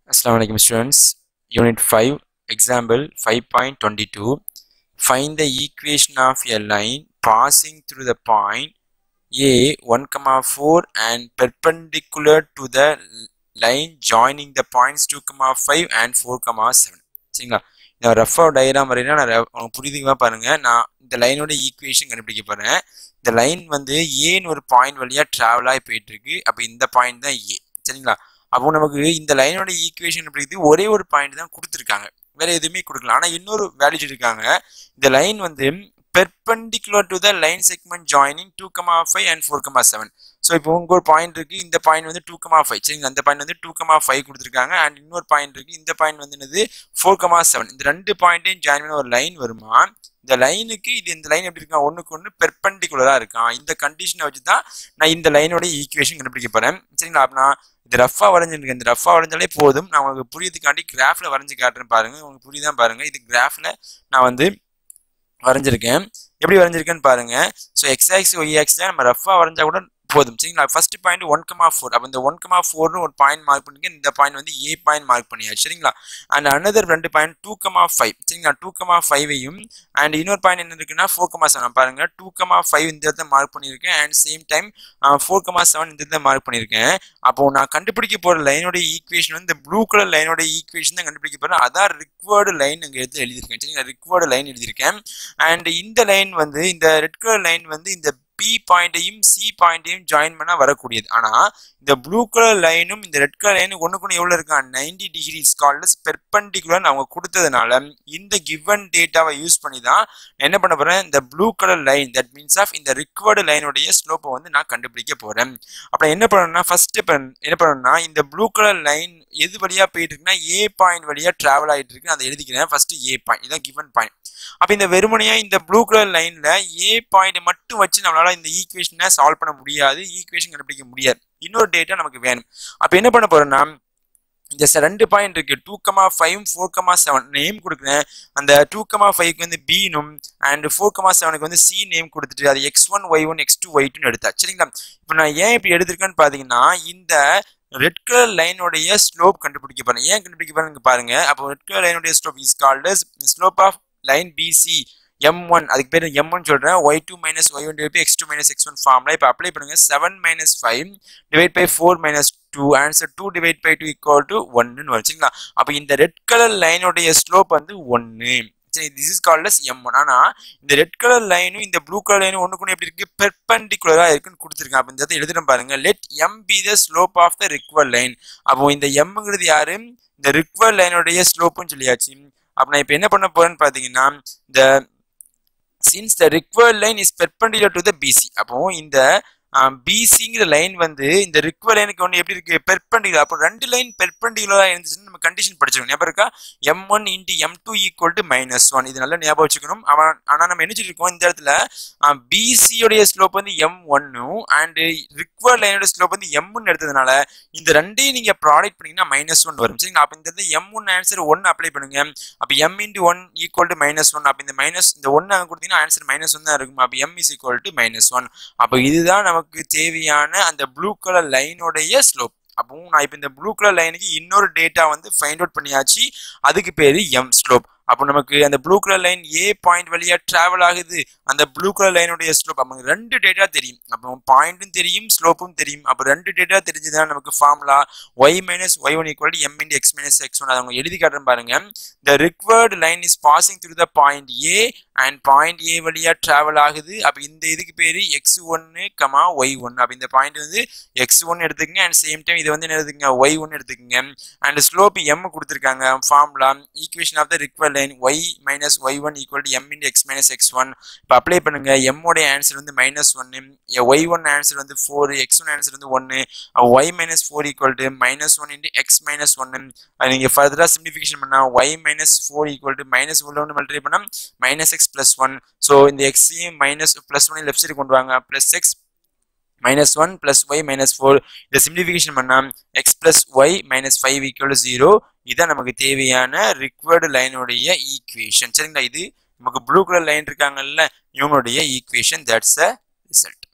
Assalamu alaikum students. Unit 5, example 5.22. Find the equation of a line passing through the point A 1, comma 4 and perpendicular to the line joining the points 2, comma 5 and 4, comma 7. சரிங்களா நான் ரஃபாக diagram வரையினா நான் re- உங்களுக்கு புரியுதுங்களா பாருங்க நான் இந்த லைனோட equation கண்டுபிடிக்க போறேன் இந்த லைன் வந்து ஏன்னு ஒரு பாயிண்ட் வழியா டிராவல் ஆகி போயிட்டு இருக்கு அப்போ இந்த பாயிண்ட் தான் ஏ சரிங்களா அப்போ நமக்கு இந்த லைனோட ஈக்குவேஷன் அப்படிங்கிறது ஒரே ஒரு பாயிண்ட் தான் கொடுத்துருக்காங்க வேற எதுவுமே கொடுக்கல ஆனா இன்னொரு வேல்யூ சொல்லியிருக்காங்க இந்த லைன் வந்து perpendicular to the line segment joining two comma five and four comma seven so இப்போ உங்க ஒரு பாயிண்ட் இருக்கு இந்த பாயிண்ட் வந்து டூ கமா ஃபைவ் சரிங்க அந்த பாயிண்ட் வந்து டூ கமா ஃபைவ் கொடுத்துருக்காங்க அண்ட் இன்னொரு பாயிண்ட் இருக்கு இந்த பாயிண்ட் வந்து என்னது ஃபோர் கமா செவன் இந்த ரெண்டு பாயிண்ட்டையும் ஜாயின் பண்ண ஒரு லைன் வருமா இந்த லைனுக்கு இது இந்த லைன் எப்படி இருக்கா ஒண்ணுக்கு ஒன்று பெர்பெண்டிகுலரா இருக்கான் இந்த கண்டிஷனை வச்சு தான் நான் இந்த லைனோட ஈக்குவேஷன் கண்டுபிடிக்க போறேன் சரிங்களா அப்ப நான் இது ரஃபா வரைஞ்சிருக்கேன் இந்த ரஃபா வரைஞ்சாலே போதும் நான் உங்களுக்கு புரியதுக்காண்டி கிராஃப்ல வரைஞ்சு காட்டுறேன் பாருங்க உங்களுக்கு புரியுதான் பாருங்க இது கிராஃப்ல நான் வந்து வரைஞ்சிருக்கேன் எப்படி வரைஞ்சிருக்கேன்னு பாருங்க ஸோ எக்ஸ் ஆக்ஸ் ஒய் ஆக்ஸ்ல நம்ம ரஃபா வரைஞ்சா கூட போதும் சரிங்களா first point one comma four அப்போ இந்த ஒன் கமா ஃபோர்னு ஒரு பாயிண்ட் மார்க் பண்ணிருக்கேன் இந்த பாயிண்ட் வந்து ஏ பாயிண்ட் மார்க் பண்ணியாச்சு சரிங்களா அண்ட் அனதர் ரெண்டு பாயிண்ட் டூ கமா ஃபைவ் சரிங்களா டூ கமா ஃபைவையும் அண்ட் இன்னொரு பாயிண்ட் என்ன இருக்குன்னா ஃபோர் கமா செவன் பாருங்க டூ கமா ஃபைவ் இந்த இடத்துல மார்க் பண்ணியிருக்கேன் and same time four comma seven இந்த இடத்துல மார்க் பண்ணியிருக்கேன் அப்போ நான் கண்டுபிடிக்க போற லைனோட ஈக்குவேஷன் வந்து இந்த ப்ளூ கலர் லைனோட ஈக்குவேஷன் தான் கண்டுபிடிக்க போறேன் அதான் ரிக்வர்டு லைன் இங்க எடுத்து எழுதியிருக்கேன் சரிங்களா ரிக்வர்டு லைன் எழுதியிருக்கேன் அண்ட் இந்த லைன் வந்து இந்த ரெட் கலர் லைன் வந்து இந்த பி பாயிண்டையும் சி பாயிண்டையும் ஜாயின் பண்ணா வரக்கூடியது ஆனா இந்த ப்ளூ கலர் லைனும் இந்த ரெட் கலர் லைனும் ஒண்ணுக்கு எவ்வளவு இருக்கா நைன்டி டிகிரிஸ் கால்டஸ் பெர்பெண்டிகுலர் அவங்க கொடுத்ததுனால இந்த கிவன் டேட்டாவை யூஸ் பண்ணி தான் நான் என்ன பண்ண போறேன் இந்த blue colour line that means of இந்த ரிக்வர்டு லைனுடைய ஸ்லோப்பை வந்து நான் கண்டுபிடிக்க போறேன் அப்ப என்ன பண்ணணும்னா ஃபர்ஸ்ட் என்ன பண்ணணும்னா இந்த ப்ளூ கலர் லைன் எது வழியா போயிட்டு இருக்குன்னா ஏ பாயிண்ட் வழியா டிராவல் ஆயிட்டு இருக்கு அதை எழுதிக்கிறேன் ஃபர்ஸ்ட் ஏ பாயிண்ட் இதான் கிவன் பாயிண்ட் அப்ப இந்த வெறுமனையா இந்த ப்ளூ கலர் லைன்ல ஏ பாயிண்ட் மட்டும் வச்சு நம்மளால இந்த ஈக்குவேஷனை சால்வ் பண்ண முடியாது ஈக்குவேஷன் கண்டுபிடிக்க முடியாது இன்னொரு டேட்டா நமக்கு வேணும் அப்ப என்ன பண்ண போறோம்னா இந்த ச- ரெண்டு பாயிண்ட் இருக்கு two comma five four comma seven name கொடுக்குறேன் அந்த டூ கமா ஃபைவ்க்கு வந்து பீனும் அண்ட் ஃபோர் கமா செவனுக்கு வந்து சி நேம் கொடுத்துட்டு அது X one Y one X two Y டூன்னு எடுத்தா சரிங்களா இப்போ நான் ஏன் இப்படி எடுத்திருக்கேன்னு பாத்தீங்கன்னா இந்த ரெட் கலர் லைனுடைய ஸ்லோப் கண்டுபிடிக்க போறேன் ஏன் கண்டுபிடிக்க போறேன் பாருங்க அப்போ ரெட் கலர் லைனுடைய slope is called slope of line BC M one அதுக்கு பேர் எம் ஒன் சொல்றேன் Y two minus Y one divide X two minus X one formula இப்போ அப்ளை பண்ணுங்க seven minus five divide by four minus two answer two divide by two equal to ஒன்னு வச்சுங்களா அப்போ இந்த red colour லைனுடைய slope வந்து ஒன்னு சரி this is called as M one ஆனா இந்த ரெட் கலர் லைனும் இந்த ப்ளூ கலர் லைனும் ஒண்ணுக்கு எப்படி இருக்கு பெர்பெண்டிகுலரா இருக்குன்னு கொடுத்துருக்கேன் அப்ப இந்த இடத்துல எழுதுறேன் பாருங்க let M be the slope of the required line அப்போ இந்த எம்ங்கிறது யாரு இந்த ரிக்வர் லைனுடைய ஸ்லோப்புன்னு சொல்லியாச்சு அப்ப நான் இப்ப என்ன பண்ண போறேன்னு பாத்தீங்கன்னா இந்த since the required line is perpendicular to the PC அப்போ இந்த பிசிங்கிற லைன் வந்து இந்த ரிக்வயர் லைனுக்கு ஒன்று எப்படி இருக்கு பெர்பெண்டிகுலர் அப்போ ரெண்டு லைன் பெர்பெண்டிகுலரா இருந்துச்சுன்னு நம்ம கண்டிஷன் படிச்சிருக்கோம் ஞாபகம் இருக்கா M one into M two equal to minus one இது நல்லா ஞாபகம் வச்சுக்கணும் அவன் ஆனால் நம்ம என்ன சொல்லியிருக்கோம் இந்த இடத்துல பிசியோடைய ஸ்லோப் வந்து எம் ஒன்னும் அண்ட் ரிக்வயர்ட் லைனோட ஸ்லோப் வந்து எம் ஒன் எடுத்ததுனால இந்த ரெண்டையும் நீங்க ப்ராடக்ட் பண்ணீங்கன்னா மைனஸ் ஒன் வரும் சரிங்களா அப்போ இந்த இடத்துல M one answer one apply பண்ணுங்க அப்போ M into one equal to minus one அப்போ இந்த மைனஸ் இந்த ஒன்று அங்கே கொடுத்தீங்கன்னா ஆன்சர் மைனஸ் ஒன் தான் இருக்கும் அப்போ M is equal to minus one அப்போ இதுதான் நமக்கு தேவையான அந்த ப்ளூ கலர் லைனுடைய ஸ்லோப் அப்போ நான் இப்போ இந்த ப்ளூ கலர் லைனுக்கு இன்னொரு டேட்டா வந்து ஃபைண்ட் அவுட் பண்ணியாச்சு அதுக்கு பேரு எம் ஸ்லோப் அப்போ நமக்கு அந்த blue colour line A point வழியா டிராவல் ஆகுது அந்த ப்ளூ கலர் லைனுடைய ஸ்லோப் நமக்கு ரெண்டு டேட்டா தெரியும் அப்போ பாயிண்ட்டும் தெரியும் ஸ்லோப்பும் தெரியும் அப்போ ரெண்டு டேட்டா தெரிஞ்சுதான் நமக்கு formula Y minus Y one equal M into X minus X one அதை அவங்க எழுதி காட்டுறேன் பாருங்க the required line is passing through the point A and point A வழியா டிராவல் ஆகுது அப்போ இந்த இதுக்கு பேரு எக்ஸ் ஒன்னு கமா ஒய் ஒன் அப்போ இந்த பாயிண்ட் வந்து எக்ஸ் ஒன் எடுத்துக்கங்க அண்ட் சேம் டைம் இது வந்து என்ன எடுத்துக்கங்க ஒய் ஒன் எடுத்துக்கங்க அண்ட் ஸ்லோப் எம் கொடுத்துருக்காங்க formula equation of the required line Y minus Y one equal to M into X minus X one இப்போ அப்ளை பண்ணுங்க எம்மோடைய ஆன்சர் வந்து மைனஸ் ஒன்னு ஒய் ஒன் ஆன்சர் வந்து ஃபோர் எக்ஸ் ஒன் ஆன்சர் வந்து ஒன்று Y minus four equal to minus one into X minus ஒன்னு நீங்கள் ஃபர்தராக சிம்பிளிஃபிகேஷன் பண்ணால் Y minus four equal to minus உள்ள ஒன்று மல்டிப்ளை பண்ணால் minus X plus one so இந்த எக்ஸையும் minus plus one left side கொண்டு வாங்க plus X minus one plus Y minus four இதை சிம்பிளிஃபிகேஷன் பண்ணால் X plus Y minus five equal zero இதான் நமக்கு தேவையான ரிக்வயர்டு லைனுடைய ஈக்குவேஷன் சரிங்களா இது நமக்கு ப்ளூ கலர் லைன் இருக்காங்கல்ல இவங்களுடைய ஈக்குவேஷன் தட்ஸ் அ ரிசல்ட்